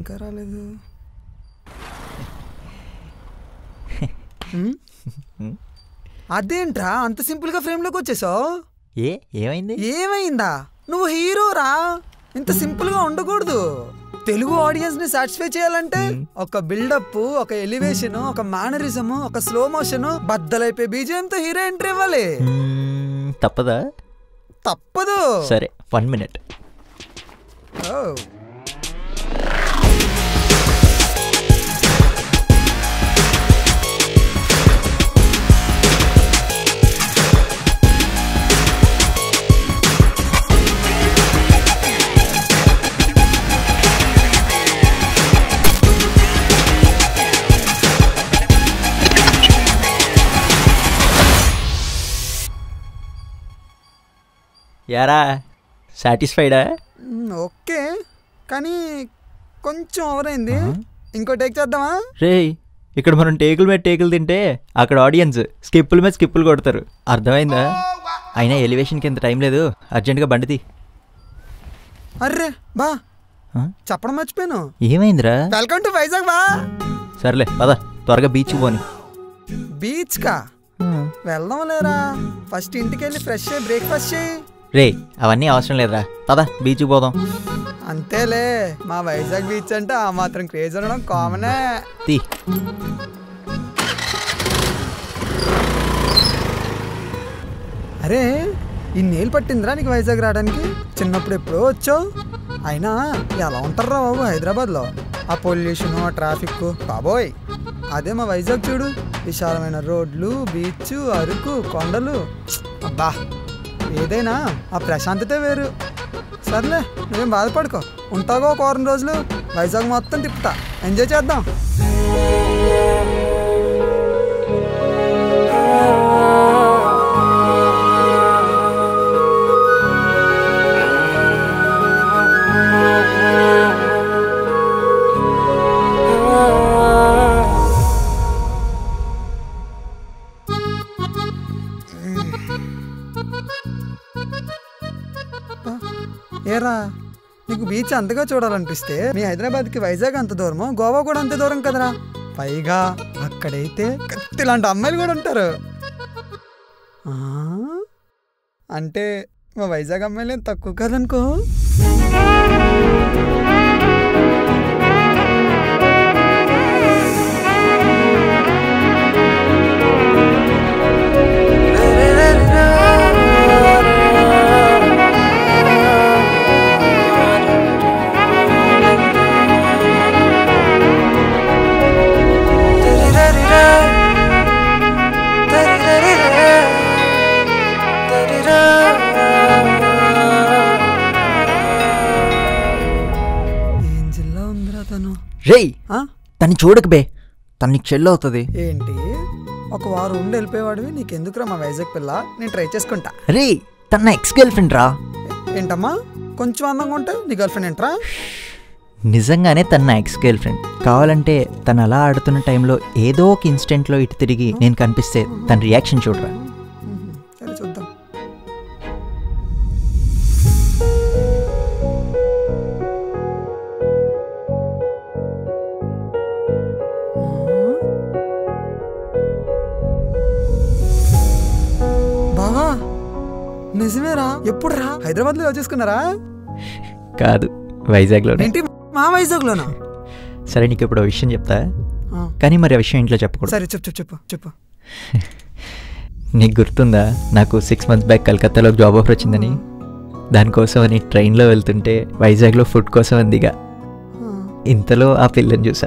ఇంకా రాలేదు హ్మ్? అదేంట్రా అంత సింపుల్గా ఫ్రేమ్లోకి వచ్చేసావు ఏ ఏమైంది ఏమైందా నువ్వు హీరోరా ఇంత సింపుల్గా ఉండకూడదు తెలుగు ఆడియన్స్ ని సాటిస్ఫై చేయాలంటే ఒక బిల్డప్ ఒక ఎలివేషన్ ఒక మేనరిజం ఒక స్లో మోషన్ బద్దలైపోయి బీజేఎంతో హీరో ఎంట్రీ ఇవ్వాలి మ్మ్, తప్పదా తప్పదు సరే వన్ మినిట్ ఓ. యారా సాటిస్ఫైడా మ్, ఓకే కానీ కొంచెం ఓవర్ అయింది ఇంకో టేక్ చేద్దామా రేయ్ ఇక్కడ మనం టేకుల మీద టేకులు తింటే అక్కడ ఆడియన్స్ స్కిప్పుల మీద స్కిప్పులు కొడతారు అర్థమైందా అయినా ఎలివేషన్కి ఎంత టైం లేదు అర్జెంటుగా బండి తీ అర్రే బా ఆ? చెప్పడం మర్చిపోయాను ఏమైందిరా వెల్కమ్ టు వైజాగ్ బా సర్లే పద త్వరగా బీచ్ పోని బీచ్ కా వెళ్దాం లేరా ఫస్ట్ ఇంటికి వెళ్ళి ఫ్రెష్ అయ్యి బ్రేక్ఫాస్ట్ చేయి రే అవన్నీ అవసరం లేదురా పద బీచ్కి పోదాం అంతేలే మా వైజాగ్ బీచ్ అంటే ఆ మాత్రం క్రేజ్ ఉండడం కామనే తీ అరే ఇన్నేళ్ళు పట్టిందిరా నీకు వైజాగ్ రావడానికి చిన్నప్పుడు ఎప్పుడో వచ్చావు అయినా ఎలా ఉంటారా బాబు హైదరాబాద్లో ఆ పొల్యూషన్ ఆ ట్రాఫిక్ బాబోయ్ అదే మా వైజాగ్ చూడు విశాలమైన రోడ్లు బీచ్ అరకు కొండలు అబ్బా ఏదైనా ఆ ప్రశాంతతే వేరు సర్లే నువ్వేం బాధపడుకో ఉంటాగో ఒక వారం రోజులు వైజాగ్ మొత్తం తిప్పుతా ఎంజాయ్ చేద్దాం ఏరా నీకు బీచ్ అంతగా చూడాలనిపిస్తే మీ హైదరాబాద్కి వైజాగ్ అంత దూరమో గోవా కూడా అంత దూరం కదరా పైగా అక్కడైతే కత్తి లాంటి అమ్మాయిలు కూడా ఉంటారు ఆ? అంటే మా వైజాగ్ అమ్మాయిలు ఏం తక్కువ కదనుకో ఏం జిల్లా ఉందిరా తను రేయ్ ఆ? తన్ని చూడకు బే తను నీకు చెల్లి అవుతుంది ఏంటి ఒక వారం ఉండి వెళ్ళిపోయేవాడివి నీకెందుకురా మా వైజాగ్ పిల్ల నేను ట్రై చేసుకుంటా రే తన ఎక్స్ గర్ల్ ఫ్రెండ్ రా ఏంటమ్మా కొంచెం అందంగా ఉంటే నీ గర్ల్ ఫ్రెండ్ ఏంట్రా నిజంగానే తన నా ఎక్స్ గర్ల్ ఫ్రెండ్ కావాలంటే తను అలా ఆడుతున్న టైంలో ఏదో ఒక ఇన్స్టెంట్లో ఇటు తిరిగి నేను కనిపిస్తే తన రియాక్షన్ చూడరా మ్మ్. సరే చూద్దాం బావా నిజమేరా ఎప్పుడు రా హైదరాబాద్ లో చేసుకున్నారా కాదు వైజాగ్లోనే ఏంటి మా వైజాగ్ లోనా సరే నీకు ఇప్పుడు ఓ విషయం చెప్తా కానీ మరి ఆ విషయం ఇంట్లో చెప్పకూడదు సరే చెప్పు చెప్పు చెప్పు చెప్పు నీకు గుర్తుందా నాకు సిక్స్ మంత్స్ బ్యాక్ కలకత్తాలో జాబ్ ఆఫర్ వచ్చిందని దానికోసం అని ట్రైన్లో వెళ్తుంటే వైజాగ్లో ఫుడ్ కోసం అందిగా ఆ. ఇంతలో ఆ పిల్లని చూసా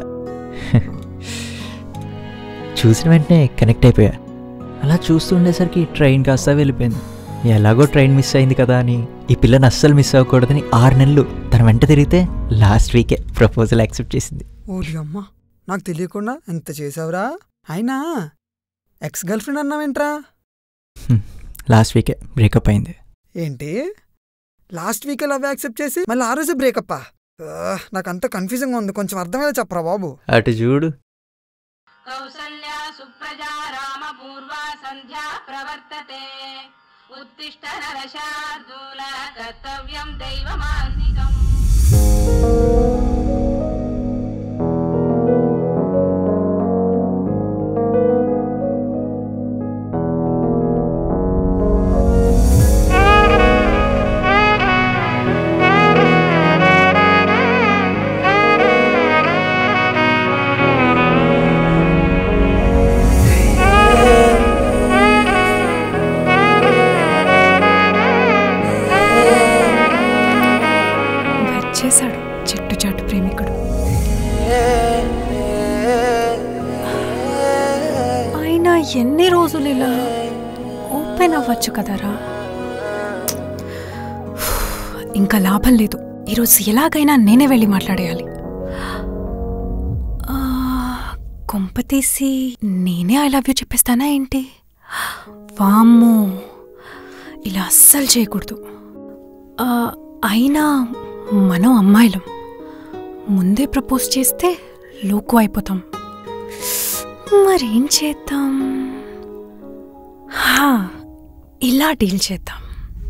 చూసిన వెంటనే కనెక్ట్ అయిపోయా అలా చూస్తుండేసరికి ట్రైన్ కాస్త వెళ్ళిపోయింది ఎలాగో ట్రైన్ మిస్ అయింది కదా అని ఈ పిల్లని అస్సలు మిస్ అవ్వకూడదని ఆరు నెలలు తన వెంట తిరిగితే లాస్ట్ వీకే ప్రపోజల్ యాక్సెప్ట్ చేసింది ఓలి అమ్మ నాకు తెలియకుండా ఎంత చేసావురా అయినా ఎక్స్ గర్ల్ ఫ్రెండ్ అన్నావేంట్రా లాస్ట్ వీకే బ్రేకప్ అయింది ఏంటి లాస్ట్ వీక్ లవ్ యాక్సెప్ట్ చేసి మళ్ళీ ఆ రోజు బ్రేకప్ నాకు అంత కన్ఫ్యూజింగ్ ఉంది కొంచెం అర్థమయ్యేలా చెప్పరా బాబు అటు చూడు కౌసల్యా సుప్రజా రామ పూర్వా సంధ్యా ప్రవర్తతే ఉత్తిష్ట నరశార్దూల కర్తవ్యం దైవమాన్నికం ఎన్ని రోజులు ఇలా ఓపెన్ అవ్వచ్చు కదరా ఇంకా లాభం లేదు ఈరోజు ఎలాగైనా నేనే వెళ్ళి మాట్లాడేయాలి ఆ, కొంప తీసి నేనే ఐ లవ్ యూ చెప్పేస్తానా ఏంటి వామ్మో ఇలా అస్సలు చేయకూడదు ఆ, అయినా మనం అమ్మాయిలం ముందే ప్రపోజ్ చేస్తే లోకు అయిపోతాం మరేం చేద్దాం హా, ఇలా డీల్ చేద్దాం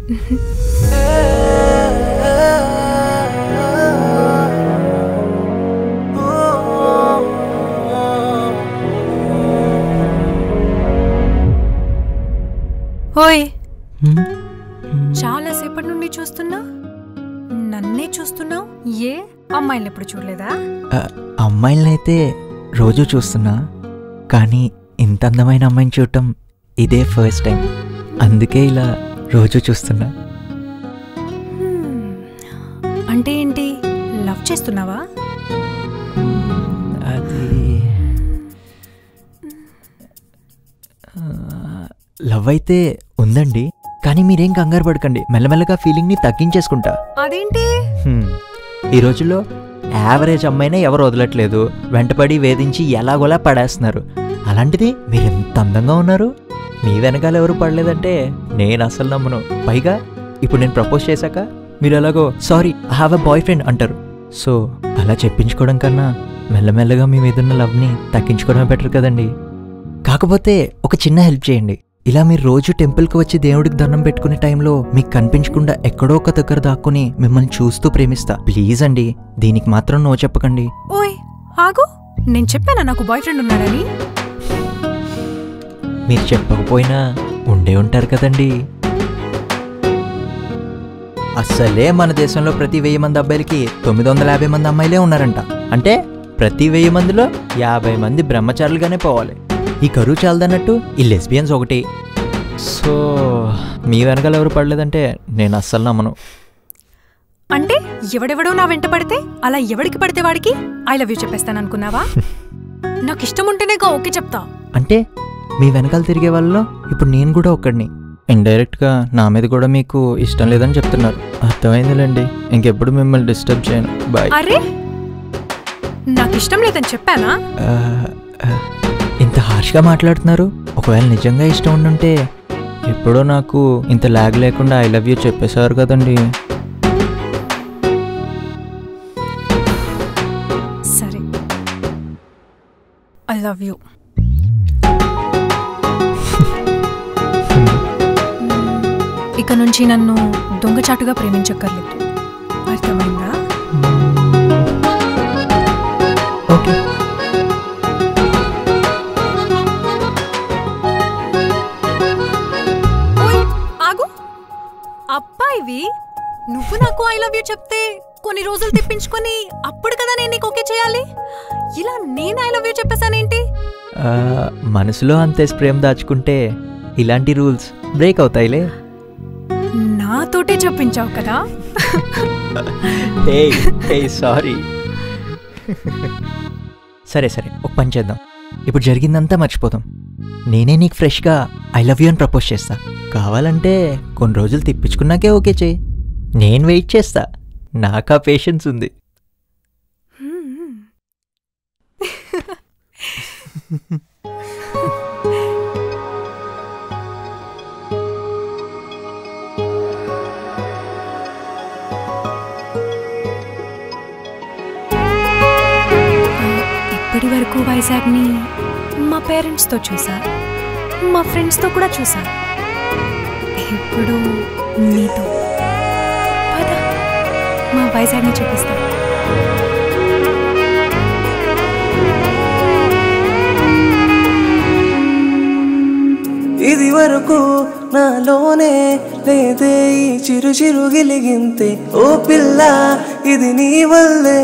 ఓయ్ హ్మ్? చాలా సేపటి నుండి చూస్తున్నా నన్నే చూస్తున్నావు ఏ అమ్మాయిలు ఎప్పుడు చూడలేదా ఆ, అమ్మాయిలనైతే రోజు చూస్తున్నా కానీ ఇంత అందమైన అమ్మాయిని చూడటం ఇదే ఫస్ట్ టైం అందుకే ఇలా రోజు చూస్తున్నా హ్మ్. అంటే ఏంటి లవ్ చేస్తున్నావా అది ఆ, లవ్ అయితే ఉందండి కానీ మీరేం కంగారు పడకండి మెల్లమెల్లగా ఫీలింగ్ని తగ్గించేసుకుంటా అదేంటి హ్మ్. ఈ రోజుల్లో యావరేజ్ అమ్మాయినే ఎవరు వదలట్లేదు వెంటపడి వేధించి ఎలాగోలా పడేస్తున్నారు అలాంటిది మీరు ఎంత అందంగా ఉన్నారు మీ వెనకాల ఎవరు పడలేదంటే నేను అసలు నమ్మను పైగా ఇప్పుడు నేను ప్రపోజ్ చేశాక మీరు ఎలాగో sorry I have a boyfriend అంటారు సో అలా చెప్పించుకోవడం కన్నా మెల్లమెల్లగా మీ మీద ఉన్న లవ్ని తగ్గించుకోవడమే బెటర్ కదండి కాకపోతే ఒక చిన్న హెల్ప్ చేయండి ఇలా మీరు రోజు టెంపుల్కి వచ్చి దేవుడికి దండం పెట్టుకునే టైంలో మీకు కనిపించకుండా ఎక్కడో ఒక దగ్గర దాక్కుని మిమ్మల్ని చూస్తూ ప్రేమిస్తా ప్లీజ్ అండి దీనికి మాత్రం నో చెప్పకండి ఓయ్ ఆగు నేను చెప్పానా నాకు బాయ్ ఫ్రెండ్ ఉన్నాడని మీరు చెప్పకపోయినా ఉండే ఉంటారు కదండి అస్సలే మన దేశంలో ప్రతి వెయ్యి మంది అబ్బాయిలకి తొమ్మిది వందల యాభై మంది అమ్మాయిలే ఉన్నారంట అంటే ప్రతి వెయ్యి మందిలో యాభై మంది బ్రహ్మచారులుగానే పోవాలి ఈ కరువు చాలదన్నట్టు ఈ లెస్బియన్స్ ఒకటి సో మీ వెనకాల ఎవరు పడలేదంటే నేను అస్సలు నమ్మను అంటే ఎవడెవడో నా వెంట పడితే అలా ఎవడికి పడితే వాడికి ఐ లవ్ యూ చెప్పేస్తాను అనుకున్నావా నాకు ఇష్టం ఉంటేనేగా ఓకే చెప్తా అంటే మీ వెనకాల తిరిగే వాళ్ళలో ఇప్పుడు నేను కూడా ఒక్కడిని ఇండైరెక్ట్గా నా మీద కూడా మీకు ఇష్టం లేదని చెప్తున్నారు అర్థమైందిలేండి ఇంకెప్పుడు మిమ్మల్ని డిస్టర్బ్ చేయను బాయ్ అరే నాకు ఇష్టం లేదని చెప్పానా ఆ, ఆ, ఇంత హార్ష్గా మాట్లాడుతున్నారు ఒకవేళ నిజంగా ఇష్టం ఉండుంటే ఎప్పుడో నాకు ఇంత లాగ్ లేకుండా ఐ లవ్ యూ చెప్పేశారు కదండి సరే ఐ లవ్ యూ ఇక నుంచి నన్ను దొంగచాటుగా ప్రేమించక్కర్లేదు అర్థమైందా ఓకే ఓయ్ ఆగు అబ్బాయివి నువ్వు నాకు ఐ లవ్ యూ చెప్తే కొన్ని రోజులు తెప్పించుకొని అప్పుడు కదా నేను నీకు ఓకే చేయాలి ఇలా నేను ఐ లవ్ యూ చెప్పేసానేంటి ఆ, మనసులో అంతే ప్రేమ దాచుకుంటే ఇలాంటి రూల్స్ బ్రేక్ అవుతాయిలే నాతోటే చెప్పించావు కదా హే హే సారీ సరే సరే ఒక పని చేద్దాం ఇప్పుడు జరిగిందంతా మర్చిపోదాం నేనే నీకు ఫ్రెష్గా ఐ లవ్ యూ అని ప్రపోజ్ చేస్తా కావాలంటే కొన్ని రోజులు తిప్పించుకున్నాకే ఓకే చేయి నేను వెయిట్ చేస్తా నాకు ఆ పేషెన్స్ ఉంది హ్మ్. ఇప్పటి వరకు వైజాగ్ని మా పేరెంట్స్తో చూసా మా ఫ్రెండ్స్తో కూడా చూసా ఇప్పుడు నీతో పద మా వైజాగ్ని చూపిస్తా ఇది వరకు నాలోనే లేదే ఈ చిరు చిరు గిలిగింతే ఓ పిల్ల ఇది నీ వల్లే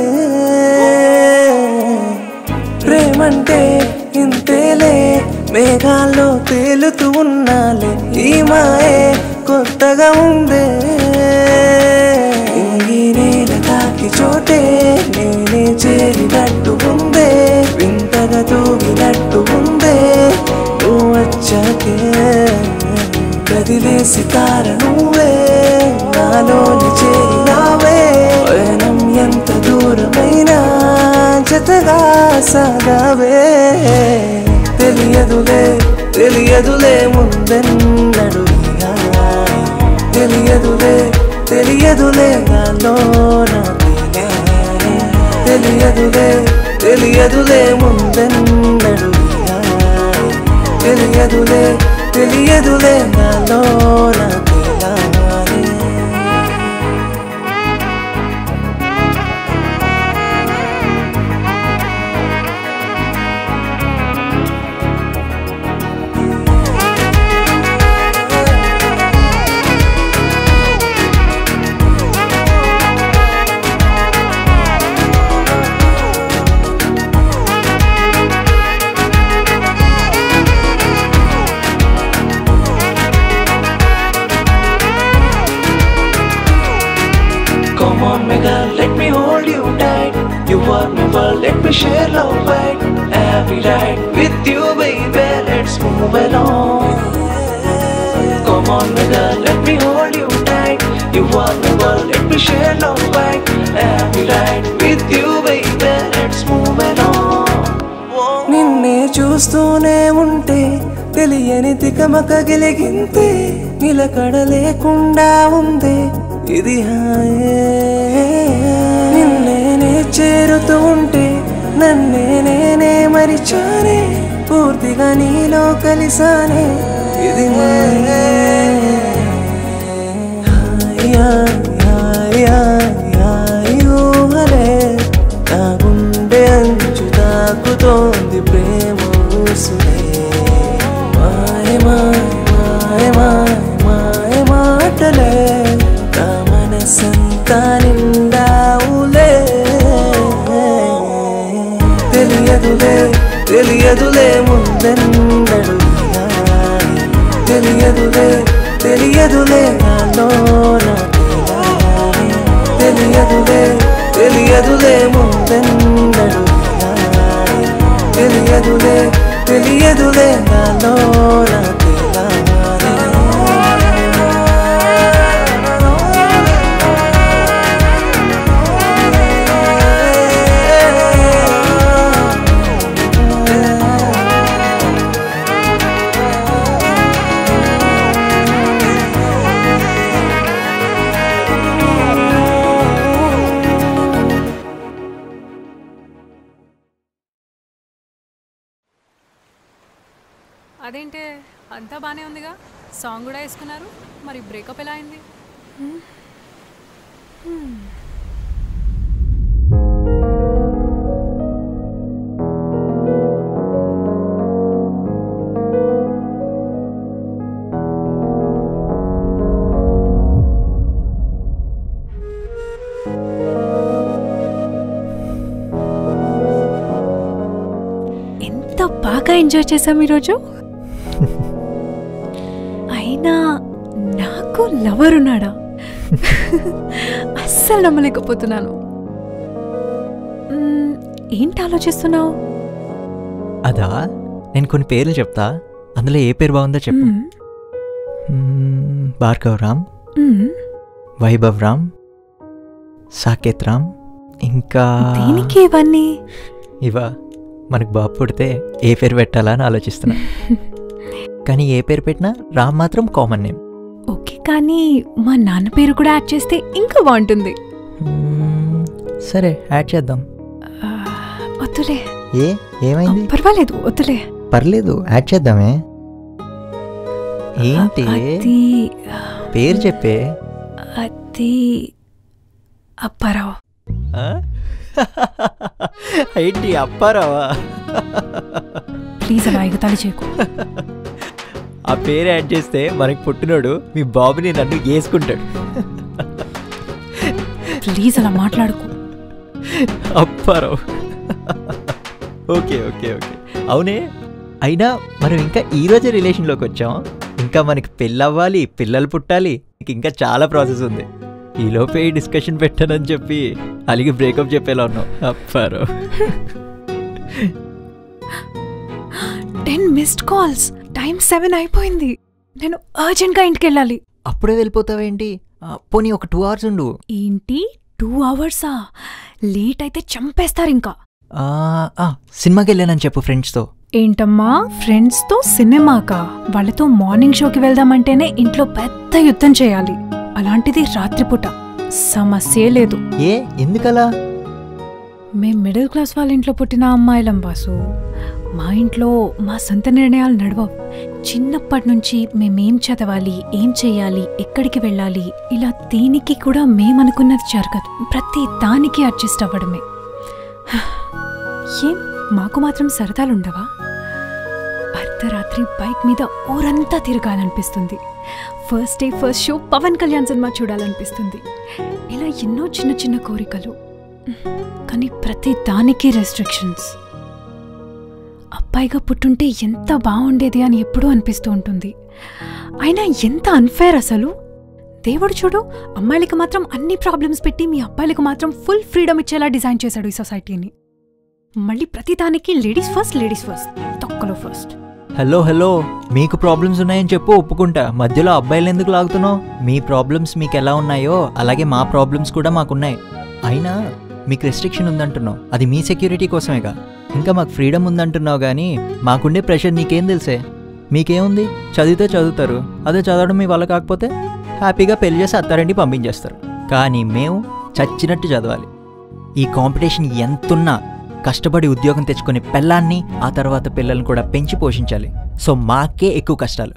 ప్రేమంటే ఇంతేలే మేఘాల్లో తేలుతూ ఉన్నాలే ఈ మాయే కొత్తగా ఉందే ఈ నేల తాకి చోటే నేనే చేరినట్టు ఉందే వింతగా తూగినట్టు ఉందే నువ్వు మార్చకే కదిలే సితార నువ్వే నాలోని చేరినావే పయనం ఎంత దూరమైనా జతగా సాగావే తెలియదులే తెలియదులే ముందెన్నడు ఇక. తెలియదులే తెలియదులే నాలో నాకేలే. తెలియదులే తెలియదులే ముందెన్నడు ఇక. తెలియదులే తెలియదులే నాలో నాకేలానే. Come on, my girl, let me hold you tight. You are my world, let me share love right. Every night with you, baby, let's move along. Come on, my girl, let me hold you tight. You are my world, let me share love right. Every night with you, baby, let's move along. నిన్నే చూస్తూనే ఉంటే తెలియని తికమక గిలిగింతే నిలకడ లేకుండా ఉందే ఇది హాయే నిన్నేనే చేరుతూ ఉంటే నన్నే నేనే మరిచానే పూర్తిగా నీలో కలిసానే ఇది మాయే హాయ్ హాయ్ హాయ్ హాయ్ ఊహలే నా గుండె అంచు తాకుతోంది ప్రేమ ఊసులే మాయ మాయ మాయ మాయ మాయ మాటలే నా మనసంతా నిండావులే తెలియదులే తెలియదులే ముందెన్నడు ఇలా. తెలియదులే తెలియదులే నాలో నాకేలానే. తెలియదులే తెలియదులే ముందెన్నడు ఇలా. తెలియదులే తెలియదులే నాలో అదేంటే అంతా బానే ఉందిగా సాంగ్ కూడా వేసుకున్నారు మరి బ్రేకప్ ఎలా అయింది ఎంత బాగా ఎంజాయ్ చేసాం ఈరోజు అయినా నాకు లవర్ ఉన్నాడా అస్సలు నమ్మలేకపోతున్నాను మ్మ్, ఏంటి ఆలోచిస్తున్నావు అదా నేను కొన్ని పేర్లు చెప్తా అందులో ఏ పేరు బాగుందో చెప్పు మ్మ్, భార్గవ్ రామ్ వైభవ్ రామ్ సాకేత్ రామ్ ఇంకా దేనికి ఇవన్నీ ఇవా మనకు బాబు పుడితే ఏ పేరు పెట్టాలా అని ఆలోచిస్తున్నా కానీ ఏ పేరు పెట్టినా రామ్ మాత్రం కామన్ నేమ్ ఓకే కానీ మా నాన్న పేరు కూడా యాడ్ చేస్తే ఇంకా బాగుంటుంది మ్మ్, సరే యాడ్ చేద్దాం ఆ, వద్దులే ఏ ఏమైంది పర్వాలేదు వద్దులే పర్లేదు యాడ్ చేద్దామే ఏంటి అది పేరు చెప్పే అది అప్పారావు ఆ? ఏంటి అప్పారావా ప్లీజ్ అలా ఎగతాళి చేయకు ఆ పేరు యాడ్ చేస్తే మనకి పుట్టినోడు మీ బాబుని నన్ను వేసుకుంటాడు ప్లీజ్ అలా మాట్లాడుకు అప్పారావు ఓకే ఓకే ఓకే అవునే అయినా మనం ఇంకా ఈ రోజే రిలేషన్లోకి వచ్చాం ఇంకా మనకి పెళ్ళి అవ్వాలి పిల్లలు పుట్టాలి ఇంక ఇంకా చాలా ప్రాసెస్ ఉంది ఈలోపే ఈ డిస్కషన్ పెట్టానని చెప్పి అలిగి బ్రేకప్ చెప్పేలా ఉన్నావు Apparao ten missed calls time seven అయిపోయింది నేను అర్జెంట్గా ఇంటికి వెళ్ళాలి అప్పుడే వెళ్ళిపోతావేంటి ఆ, పోనీ ఒక టూ అవర్స్ ఉండు ఏంటి టూ అవర్సా లేట్ అయితే చంపేస్తారు ఇంకా ఆ, ఆ, సినిమాకి వెళ్ళానని చెప్పు ఫ్రెండ్స్తో ఏంటమ్మా ఫ్రెండ్స్తో సినిమాకా వాళ్ళతో మార్నింగ్ షోకి వెళ్దామంటేనే ఇంట్లో పెద్ద యుద్ధం చేయాలి అలాంటిది రాత్రిపూట సమస్యే లేదు ఏ ఎందుకలా మేం మిడిల్ క్లాస్ వాళ్ళ ఇంట్లో పుట్టిన అమ్మాయిలం బాసు మా ఇంట్లో మా సొంత నిర్ణయాలు నడవవు చిన్నప్పటి నుంచి మేమేం చదవాలి ఏం చేయాలి ఎక్కడికి వెళ్ళాలి ఇలా దేనికి కూడా మేమనుకున్నది జరగదు ప్రతి దానికి అడ్జస్ట్ అవ్వడమే ఏం మాకు మాత్రం సరదాలుండవా అర్ధరాత్రి బైక్ మీద ఊరంతా తిరగాలనిపిస్తుంది first day first show Pawan Kalyan సినిమా చూడాలనిపిస్తుంది ఇలా ఎన్నో చిన్న చిన్న కోరికలు కానీ ప్రతి దానికి రెస్ట్రిక్షన్స్ అబ్బాయిగా పుట్టుంటే ఎంత బాగుండేది అని ఎప్పుడూ అనిపిస్తూ ఉంటుంది అయినా ఎంత అన్ఫేర్ అసలు దేవుడు చూడు అమ్మాయిలకి మాత్రం అన్ని ప్రాబ్లమ్స్ పెట్టి మీ అబ్బాయిలకు మాత్రం ఫుల్ ఫ్రీడమ్ ఇచ్చేలా డిజైన్ చేశాడు ఈ సొసైటీని మళ్ళీ ప్రతి దానికి లేడీస్ ఫస్ట్ లేడీస్ ఫస్ట్ తొక్కలో ఫస్ట్ హలో హలో మీకు ప్రాబ్లమ్స్ ఉన్నాయని చెప్పు ఒప్పుకుంటా మధ్యలో అబ్బాయిలు ఎందుకు లాగుతున్నావు మీ ప్రాబ్లమ్స్ మీకు ఎలా ఉన్నాయో అలాగే మా ప్రాబ్లమ్స్ కూడా మాకున్నాయి అయినా మీకు రెస్ట్రిక్షన్ ఉందంటున్నావు అది మీ సెక్యూరిటీ కోసమేగా ఇంకా మాకు ఫ్రీడమ్ ఉందంటున్నావు కానీ మాకుండే ప్రెషర్ నీకేం తెలుసే మీకేముంది చదివితే చదువుతారు అదే చదవడం మీ వల్ల కాకపోతే హ్యాపీగా పెళ్లి చేసి అత్తారింటి పంపించేస్తారు కానీ మేము చచ్చినట్టు చదవాలి ఈ కాంపిటీషన్ ఎంతున్నా కష్టపడి ఉద్యోగం తెచ్చుకునే పెళ్ళాన్ని ఆ తర్వాత పిల్లల్ని కూడా పెంచి పోషించాలి సో మాకే ఎక్కువ కష్టాలు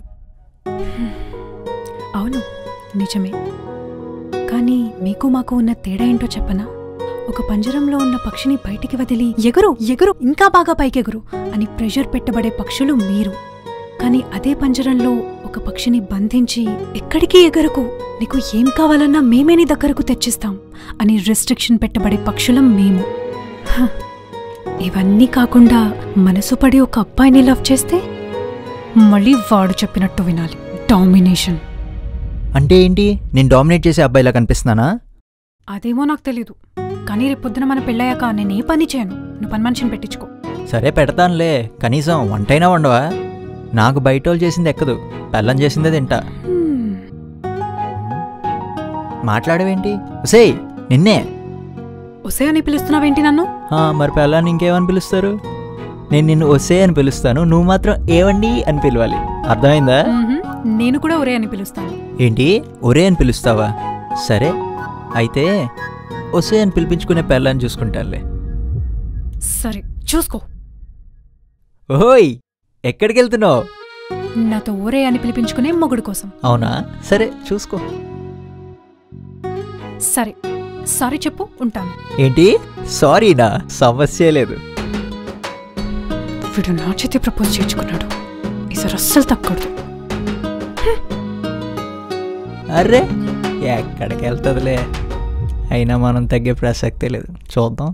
అవును నిజమే కానీ మీకు మాకు ఉన్న తేడా ఏంటో చెప్పనా ఒక పంజరంలో ఉన్న పక్షిని బయటికి వదిలి ఎగురు ఎగురు ఇంకా బాగా పైకెగురు అని ప్రెషర్ పెట్టబడే పక్షులు మీరు కానీ అదే పంజరంలో ఒక పక్షిని బంధించి ఎక్కడికి ఎగరకు నీకు ఏం కావాలన్నా మేమే నీ దగ్గరకు తెచ్చిస్తాం అని రెస్ట్రిక్షన్ పెట్టబడే పక్షులం మేము హ, ఇవన్నీ కాకుండా మనసు పడి ఒక అబ్బాయిని లవ్ చేస్తే మళ్ళీ వాడు చెప్పినట్టు వినాలి డామినేషన్ అంటే ఏంటి నేను డామినేట్ చేసే అబ్బాయిలా కనిపిస్తున్నానా అదేమో నాకు తెలీదు కానీ రేపు పొద్దున మన పెళ్ళయ్యాక నేను ఏ పని చేయను నువ్వు పని మనిషిని పెట్టించుకో సరే పెడతానులే కనీసం వంటైనా వండవా నాకు బయట వాళ్ళు చేసింది ఎక్కదు పెళ్ళం చేసిందే తింటా హ్మ్. మాట్లాడవేంటి ఉసేయ్ నిన్నే ఒసే అని పిలుస్తున్నావేంటి నన్ను ఆ, మరి పెళ్ళాన్ని ఇంకేమని పిలుస్తారు నేను నిన్ను ఒసే అని పిలుస్తాను నువ్వు మాత్రం ఏవండి అని పిలవాలి అర్థమైందా మ్మ్హ్మ్. నేను కూడా ఒరే అని పిలుస్తాను ఏంటి ఒరే అని పిలుస్తావా సరే అయితే ఒసే అని పిలిపించుకునే పెళ్ళాన్ని చూసుకుంటానులే సరే చూసుకో ఓయ్ ఎక్కడికి వెళ్తున్నావు నాతో ఒరే అని పిలిపించుకునే మొగుడు కోసం అవునా సరే చూసుకో సరే సారీ చెప్పు ఉంటాను ఏంటి సారీనా సమస్య లేదు వీడు నా చేతి ప్రపోజ్ చేయించుకున్నాడు ఈసారి అస్సలు తక్కడు అర్రే ఎక్కడికి వెళ్తుందిలే అయినా మనం తగ్గే ప్రసక్తే లేదు చూద్దాం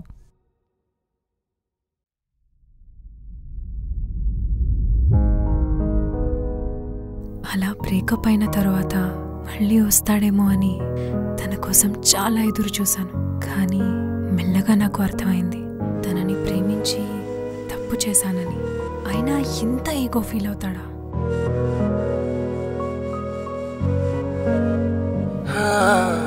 అలా బ్రేకప్ అయిన తర్వాత మళ్ళీ వస్తాడేమో అని తన కోసం చాలా ఎదురు చూశాను కానీ మెల్లగా నాకు అర్థమైంది తనని ప్రేమించి తప్పు చేశానని అయినా ఇంత ఈగో ఫీల్ అవుతాడా Ah